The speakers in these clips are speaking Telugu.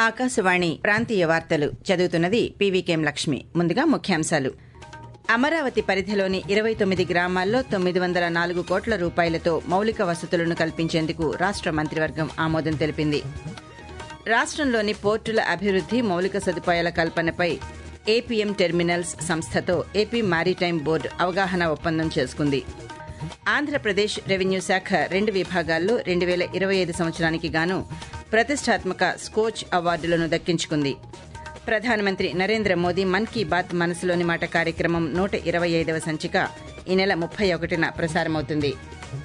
ఆకాశవాణి ప్రాంతీయ వార్తలు చదువుతున్నది పీవీకేం లక్ష్మి ముందుగా ముఖ్యాంశాలు అమరావతి పరిధిలోని ఇరవై తొమ్మిది గ్రామాల్లో తొమ్మిది వందల నాలుగు కోట్ల రూపాయలతో మౌలిక వసతులను కల్పించేందుకు రాష్ట మంత్రివర్గం ఆమోదం తెలిపింది రాష్టంలోని పోర్టుల అభివృద్ది మౌలిక సదుపాయాల కల్పనపై ఏపీఎం టెర్మినల్స్ సంస్థతో ఏపీ మారిటైమ్ బోర్డు అవగాహన ఒప్పందం చేసుకుంది ఆంధ్రప్రదేశ్ రెవెన్యూ శాఖ రెండు విభాగాల్లో రెండు వేల ఇరవై ఐదు సంవత్సరానికి గాను ప్రతిష్టాత్మక స్కోచ్ అవార్డులను దక్కించుకుంది ప్రధానమంత్రి నరేంద్ర మోదీ మన్ కీ బాత్ మనసులోని మాట కార్యక్రమం నూట ఇరవై ఐదవ సంచిక ఈ నెల ముప్పై ఒకటిన ప్రసారమవుతుంది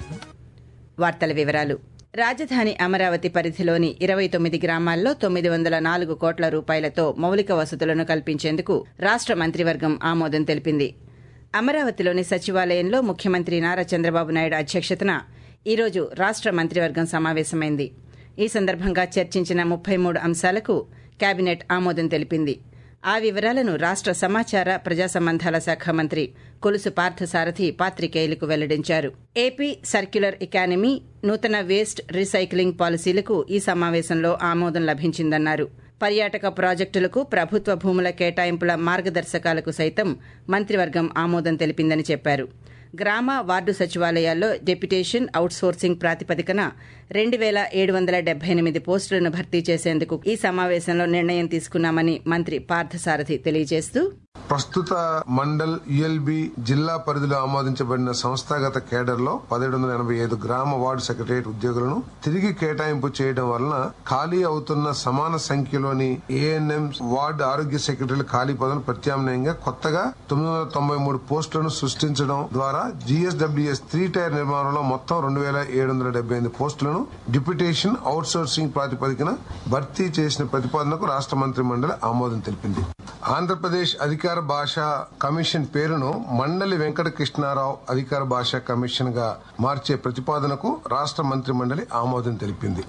వార్తల వివరాలు రాజధాని అమరావతి పరిధిలోని ఇరవై తొమ్మిది గ్రామాల్లో తొమ్మిది వందల నాలుగు కోట్ల రూపాయలతో మౌలిక వసతులను కల్పించేందుకు రాష్ట మంత్రివర్గం ఆమోదం తెలిపింది అమరావతిలోని సచివాలయంలో ముఖ్యమంత్రి నారా చంద్రబాబు నాయుడు అధ్యక్షతన ఈరోజు రాష్ట మంత్రివర్గం సమావేశమైంది ఈ సందర్భంగా చర్చించిన ముప్పై మూడు అంశాలకు కేబినెట్ ఆమోదం తెలిపింది ఆ వివరాలను రాష్ట సమాచార ప్రజా సంబంధాల శాఖ మంత్రి కొలుసు పార్థసారథి పాత్రికేయులకు వెల్లడించారు ఏపీ సర్క్యులర్ ఎకానమీ నూతన వేస్ట్ రీసైక్లింగ్ పాలసీలకు ఈ సమావేశంలో ఆమోదం లభించిందన్నారు పర్యాటక ప్రాజెక్టులకు ప్రభుత్వ భూముల కేటాయింపుల మార్గదర్శకాలకు సైతం మంత్రివర్గం ఆమోదం తెలిపిందని చెప్పారు గ్రామ వార్డు సచివాలయాల్లో డెప్యుటేషన్ అవుట్సోర్సింగ్ ప్రాతిపదికన రెండు వేల ఏడు వందల డెబ్బై ఎనిమిది పోస్టులను భర్తీ చేసేందుకు ఈ సమావేశంలో నిర్ణయం తీసుకున్నామని మంత్రి పార్థసారథి తెలియజేస్తూ ప్రస్తుత మండల్ యుఎల్బి జిల్లా పరిధిలో ఆమోదించబడిన సంస్థాగత కేడర్ లో పదిహేడు వందల ఎనభై ఐదు గ్రామ వార్డు సెక్రటరియట్ ఉద్యోగులను తిరిగి కేటాయింపు చేయడం వలన ఖాళీ అవుతున్న సమాన సంఖ్యలోని ఏఎన్ఎం వార్డు ఆరోగ్య సెక్రటరీల ఖాళీ పదవులు ప్రత్యామ్నాయంగా కొత్తగా తొమ్మిది వందల తొంభై మూడు పోస్టులను సృష్టించడం ద్వారా జిఎస్డబ్ల్యూఎస్ త్రీ టైర్ నిర్మాణంలో మొత్తం రెండు వేల ఏడు వందల డెబ్బై ఎనిమిది పోస్టులను డిప్యుటేషన్ అవుట్ సోర్సింగ్ ప్రాతిపదికన భర్తీ చేసిన ప్రతిపాదనకు రాష్ట మంత్రి మండలి ఆమోదం తెలిపింది ఆంధ్రప్రదేశ్ అధికార భాష కమిషన్ పేరును మండలి వెంకట కృష్ణారావు అధికార భాష కమిషన్ గా మార్చే ప్రతిపాదనకు రాష్ట మంత్రి మండలి ఆమోదం తెలిపింది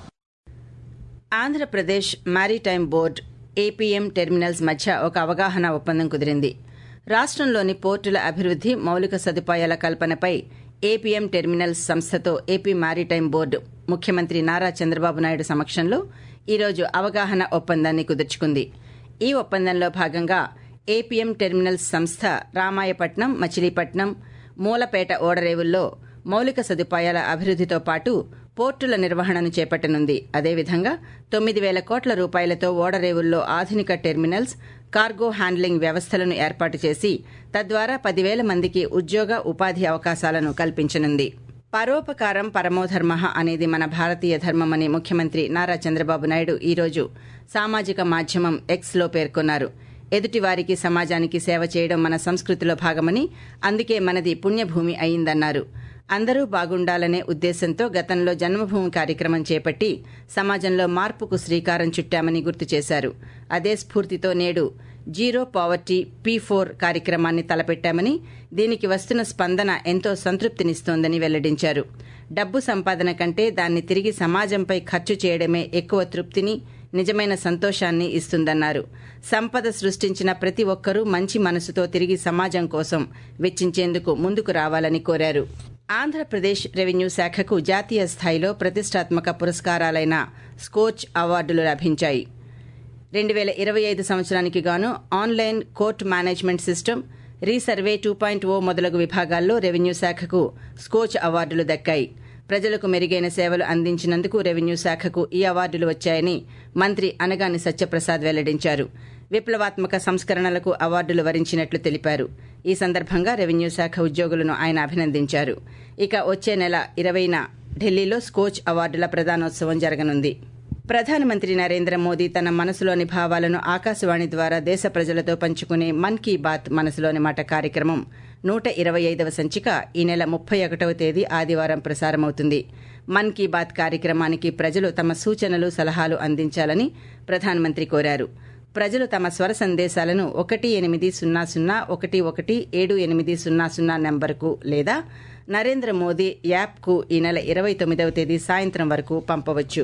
Andhra Pradesh maritime board APM terminals మధ్య ఒక అవగాహన ఒప్పందం కుదిరింది రాష్టంలోని పోర్టుల అభివృద్ది మౌలిక సదుపాయాల కల్పనపై ఏపీఎం టెర్మినల్స్ సంస్థతో ఏపీ మారిటైమ్ బోర్డు ముఖ్యమంత్రి నారా చంద్రబాబు నాయుడు సమక్షంలో ఈరోజు అవగాహన ఒప్పందాన్ని కుదుర్చుకుంది ఈ ఒప్పందంలో భాగంగా ఏపీఎం టెర్మినల్స్ సంస్థ రామాయపట్నం మచిలీపట్నం మూలపేట ఓడరేవుల్లో మౌలిక సదుపాయాల అభివృద్దితో పాటు పోర్టుల నిర్వహణను చేపట్టనుంది అదేవిధంగా తొమ్మిది వేల కోట్ల రూపాయలతో ఓడరేవుల్లో ఆధునిక టెర్మినల్స్ కార్గో హ్యాండ్లింగ్ వ్యవస్థలను ఏర్పాటు చేసి తద్వారా పదివేల మందికి ఉద్యోగ ఉపాధి అవకాశాలను కల్పించనుంది పరోపకారం పరమోధర్మ అనేది మన భారతీయ ధర్మమని ముఖ్యమంత్రి నారా చంద్రబాబు నాయుడు ఈరోజు సామాజిక మాధ్యమం ఎక్స్లో పేర్కొన్నారు ఎదుటివారికి సమాజానికి సేవ చేయడం మన సంస్కృతిలో భాగమని అందుకే మనది పుణ్యభూమి అయిందన్నారు అందరూ బాగుండాలనే ఉద్దేశంతో గతంలో జన్మభూమి కార్యక్రమం చేపట్టి సమాజంలో మార్పుకు శ్రీకారం చుట్టామని గుర్తు చేశారు అదే స్ఫూర్తితో నేడు జీరో పావర్టీ పీ ఫోర్ కార్యక్రమాన్ని తలపెట్టామని దీనికి వస్తున్న స్పందన ఎంతో సంతృప్తినిస్తోందని వెల్లడించారు డబ్బు సంపాదన కంటే దాన్ని తిరిగి సమాజంపై ఖర్చు చేయడమే ఎక్కువ తృప్తిని నిజమైన సంతోషాన్ని ఇస్తుందన్నారు సంపద సృష్టించిన ప్రతి ఒక్కరూ మంచి మనసుతో తిరిగి సమాజం కోసం వెచ్చించేందుకు ముందుకు రావాలని కోరారు ఆంధ్రప్రదేశ్ రెవెన్యూ శాఖకు జాతీయ స్థాయిలో ప్రతిష్టాత్మక పురస్కారాలైన స్కోచ్ అవార్డులు లభించాయి రెండు వేల ఇరవై ఐదు సంవత్సరానికి గాను online court management system resurvey two point O మొదలగు విభాగాల్లో రెవెన్యూ శాఖకు స్కోచ్ అవార్డులు దక్కాయి ప్రజలకు మెరుగైన సేవలు అందించినందుకు రెవెన్యూ శాఖకు ఈ అవార్డులు వచ్చాయని మంత్రి అనగాని సత్యప్రసాద్ వెల్లడించారు విప్లవాత్మక సంస్కరణలకు అవార్డులు వరించినట్లు తెలిపారు ఈ సందర్భంగా రెవెన్యూ శాఖ ఉద్యోగులను ఆయన అభినందించారు ఇక వచ్చే నెల ఇరవైన ఢిల్లీలో స్కోచ్ అవార్డుల ప్రదానోత్సవం జరగనుంది ప్రధానమంత్రి నరేంద్ర మోదీ తన మనసులోని భావాలను ఆకాశవాణి ద్వారా దేశ ప్రజలతో పంచుకునే మన్ కీ బాత్ మనసులోని మాట కార్యక్రమం నూట ఇరవై ఐదవ సంచిక ఈ నెల ముప్పై ఒకటవ తేదీ ఆదివారం ప్రసారమవుతుంది మన్ కీ బాత్ కార్యక్రమానికి ప్రజలు తమ సూచనలు సలహాలు అందించాలని ప్రధానమంత్రి కోరారు ప్రజలు తమ స్వర సందేశాలను ఒకటి ఎనిమిది సున్నా సున్నా ఒకటి ఒకటి ఏడు ఎనిమిది సున్నా సున్నా నెంబర్కు లేదా నరేంద్ర మోదీ యాప్కు ఈ నెల ఇరవై తొమ్మిదవ తేదీ సాయంత్రం వరకు పంపవచ్చు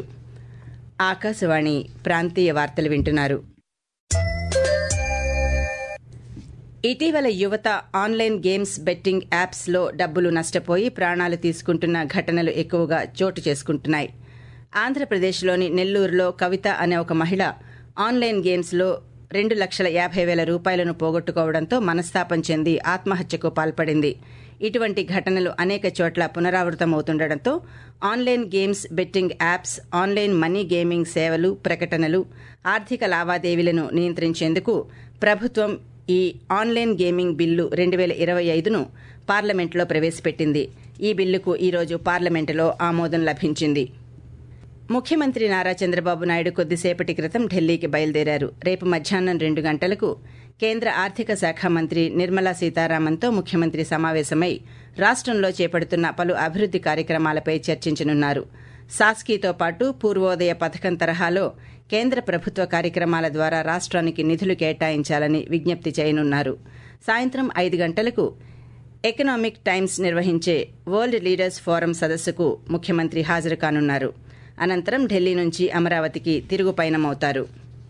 ఆకాశవాణి ప్రాంతీయ వార్తలు వింటున్నారు ఇటీవల యువత ఆన్లైన్ గేమ్స్ బెట్టింగ్ యాప్స్లో డబ్బులు నష్టపోయి ప్రాణాలు తీసుకుంటున్న ఘటనలు ఎక్కువగా చోటు చేసుకుంటున్నాయి ఆంధ్రప్రదేశ్లోని నెల్లూరులో కవిత అనే ఒక మహిళ ఆన్లైన్ గేమ్స్లో రెండు లక్షల యాభై వేల రూపాయలను పోగొట్టుకోవడంతో మనస్తాపం చెంది ఆత్మహత్యకు పాల్పడింది ఇటువంటి ఘటనలు అనేక చోట్ల పునరావృతమవుతుండటంతో online games betting apps online money gaming సేవలు ప్రకటనలు ఆర్థిక లావాదేవీలను నియంత్రించేందుకు ప్రభుత్వం ఈ ఆన్లైన్ గేమింగ్ బిల్లు రెండు వేల ఇరవై ఐదును పార్లమెంట్లో ప్రవేశపెట్టింది ఈ బిల్లుకు ఈరోజు పార్లమెంటులో ఆమోదం లభించింది ముఖ్యమంత్రి నారా చంద్రబాబు నాయుడు కొద్దిసేపటి క్రితం ఢిల్లీకి బయలుదేరారు రేపు మధ్యాహ్నం రెండు గంటలకు కేంద్ర ఆర్థిక శాఖ మంత్రి నిర్మలా సీతారామన్తో ముఖ్యమంత్రి సమావేశమై రాష్టంలో చేపడుతున్న పలు అభివృద్ది కార్యక్రమాలపై చర్చించనున్నారు సాస్కీతో పాటు పూర్వోదయ పథకం తరహాలో కేంద్ర ప్రభుత్వ కార్యక్రమాల ద్వారా రాష్ట్రానికి నిధులు కేటాయించాలని విజ్ఞప్తి చేయనున్నారు సాయంత్రం ఐదు గంటలకు ఎకనామిక్ టైమ్స్ నిర్వహించే వరల్డ్ లీడర్స్ ఫోరం సదస్సుకు ముఖ్యమంత్రి హాజరు కానున్నారు అనంతరం ఢిల్లీ నుంచి అమరావతికి తిరుగు పయనమవుతారు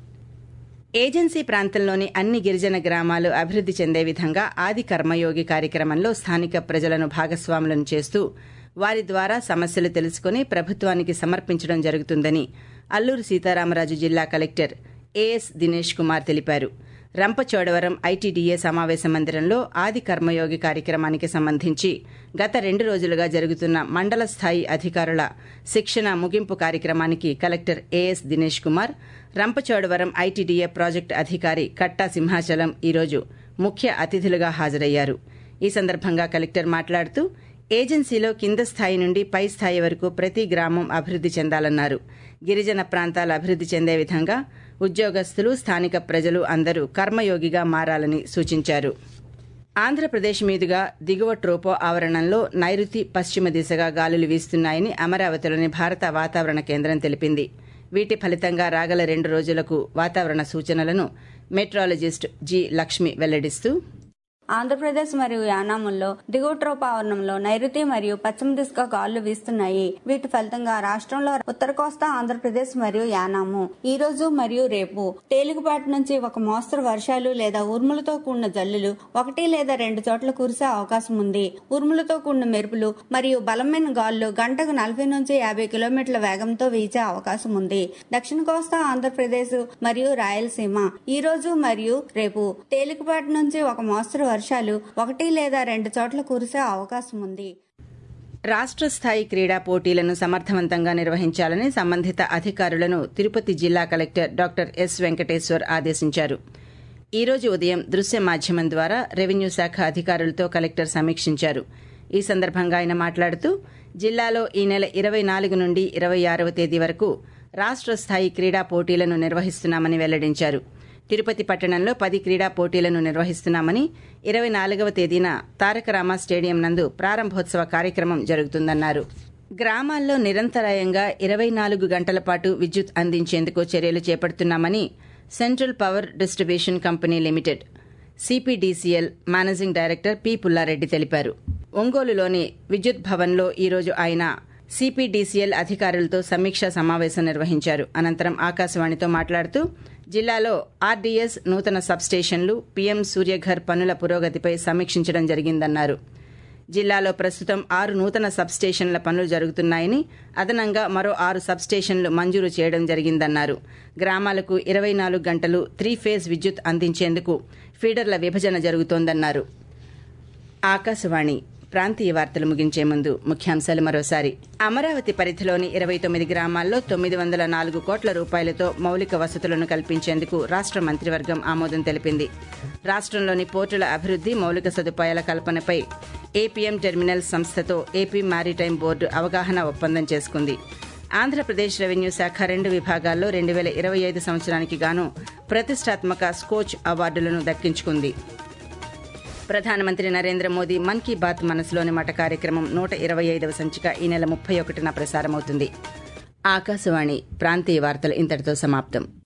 ఏజెన్సీ ప్రాంతంలోని అన్ని గిరిజన గ్రామాలు అభివృద్ది చెందే విధంగా ఆది కర్మయోగి కార్యక్రమంలో స్థానిక ప్రజలను భాగస్వాములను చేస్తూ వారి ద్వారా సమస్యలు తెలుసుకుని ప్రభుత్వానికి సమర్పించడం జరుగుతుందని అల్లూరు సీతారామరాజు జిల్లా కలెక్టర్ ఏఎస్ దినేష్ కుమార్ తెలిపారు రంపచోడవరం ఐటీడీఏ సమావేశ మందిరంలో ఆది కర్మయోగి కార్యక్రమానికి సంబంధించి గత రెండు రోజులుగా జరుగుతున్న మండల స్థాయి అధికారుల శిక్షణ ముగింపు కార్యక్రమానికి collector AS Dinesh Kumar Rampachodavaram ITDA project అధికారి కట్టా సింహాచలం ఈరోజు ముఖ్య అతిథులుగా హాజరయ్యారు ఈ సందర్భంగా కలెక్టర్ మాట్లాడుతూ ఏజెన్సీలో కింద స్థాయి నుండి పై స్థాయి వరకు ప్రతి గ్రామం అభివృద్ది చెందాలన్నారు గిరిజన ప్రాంతాలు అభివృద్ది చెందే విధంగా ఉద్యోగస్తులు స్థానిక ప్రజలు అందరూ కర్మయోగిగా మారాలని సూచించారు ఆంధ్రప్రదేశ్ మీదుగా దిగువ ట్రోపో ఆవరణంలో నైరుతి పశ్చిమ దిశగా గాలులు వీస్తున్నాయని అమరావతిలోని భారత వాతావరణ కేంద్రం తెలిపింది వీటి ఫలితంగా రాగల రెండు రోజులకు వాతావరణ సూచనలను మెట్రాలజిస్ట్ జి లక్ష్మి వెల్లడిస్తూ ఆంధ్రప్రదేశ్ మరియు యానాముల్లో దిగువ ట్రోపావరణంలో నైరుతి మరియు పశ్చిమ దిశగా గాలులు వీస్తున్నాయి వీటి ఫలితంగా రాష్ట్రంలో ఉత్తర కోస్తా ఆంధ్రప్రదేశ్ మరియు యానాము ఈ రోజు మరియు రేపు తేలికపాటి నుంచి ఒక మోస్తరు వర్షాలు లేదా ఉరుములతో కూడిన జల్లులు ఒకటి లేదా రెండు చోట్ల కురిసే అవకాశం ఉంది ఉరుములతో కూడిన మెరుపులు మరియు బలమైన గాలులు గంటకు నలభై నుంచి యాభై కిలోమీటర్ల వేగంతో వీచే అవకాశం ఉంది దక్షిణ కోస్తా ఆంధ్రప్రదేశ్ మరియు రాయలసీమ ఈ రోజు మరియు రేపు తేలికపాటి నుంచి ఒక మోస్తరు వర్షాలు ఒకటి లేదా రెండు చోట్ల కురిసే అవకాశం ఉంది రాష్ట్ర స్థాయి క్రీడా పోటీలను సమర్థవంతంగా నిర్వహించాలని సంబంధిత అధికారులను తిరుపతి జిల్లా కలెక్టర్ డాక్టర్ ఎస్ వెంకటేశ్వర్ ఆదేశించారు ఈ రోజు ఉదయం దృశ్య మాధ్యమం ద్వారా రెవెన్యూ శాఖ అధికారులతో కలెక్టర్ సమీక్షించారు ఈ సందర్భంగా ఆయన మాట్లాడుతూ జిల్లాలో ఈ నెల ఇరవై నాలుగు నుండి ఇరవై ఆరవ తేదీ వరకు రాష్ట్ర స్థాయి క్రీడా పోటీలను నిర్వహిస్తున్నామని వెల్లడించారు తిరుపతి పట్టణంలో పది క్రీడా పోటీలను నిర్వహిస్తున్నామని ఇరవై నాలుగవ తేదీన తారకరామ స్టేడియం నందు ప్రారంభోత్సవ కార్యక్రమం జరుగుతుందన్నారు గ్రామాల్లో నిరంతరాయంగా ఇరవై నాలుగు గంటల పాటు విద్యుత్ అందించేందుకు చర్యలు చేపడుతున్నామని central power distribution company limited CPDCL managing director P Pulla Reddy తెలిపారు ఒంగోలులోని విద్యుత్ భవన్లో ఈరోజు ఆయన సిపిడిసిఎల్ అధికారులతో సమీక్షా సమావేశం నిర్వహించారు అనంతరం ఆకాశవాణితో మాట్లాడుతూ జిల్లాలో ఆర్డీఎస్ నూతన సబ్స్టేషన్లు పీఎం సూర్యఘర్ పనుల పురోగతిపై సమీక్షించడం జరిగిందన్నారు జిల్లాలో ప్రస్తుతం ఆరు నూతన సబ్స్టేషన్ల పనులు జరుగుతున్నాయని అదనంగా మరో ఆరు సబ్స్టేషన్లు మంజూరు చేయడం జరిగిందన్నారు గ్రామాలకు ఇరవై నాలుగు గంటలు త్రీ ఫేజ్ విద్యుత్ అందించేందుకు ఫీడర్ల విభజన జరుగుతోందన్నారు ఆకాశవాణి ప్రాంతీయ వార్తలు ముగించే ముందు ముఖ్యాంశాలు మరోసారి అమరావతి పరిధిలోని ఇరవై తొమ్మిది గ్రామాల్లో తొమ్మిది వందల నాలుగు కోట్ల రూపాయలతో మౌలిక వసతులను కల్పించేందుకు రాష్ట మంత్రివర్గం ఆమోదం తెలిపింది రాష్ట్రంలోని పోర్టుల అభివృద్ది మౌలిక సదుపాయాల కల్పనపై ఏపీఎం టెర్మినల్ సంస్థతో ఏపీ మారిటైమ్ బోర్డు అవగాహన ఒప్పందం చేసుకుంది ఆంధ్రప్రదేశ్ రెవెన్యూ శాఖ రెండు విభాగాల్లో రెండు వేల ఇరవై ఐదు సంవత్సరానికి గాను ప్రతిష్టాత్మక స్కోచ్ అవార్డులను దక్కించుకుంది ప్రధానమంత్రి నరేంద్ర మోదీ మన్ కీ బాత్ మనసులోని మాట కార్యక్రమం నూట ఇరవై ఐదవ సంచిక ఈ నెల ముప్పై ఒకటిన ప్రసారమవుతుంది ఆకాశవాణి ప్రాంతీయ వార్తలు ఇంతటితో సమాప్తం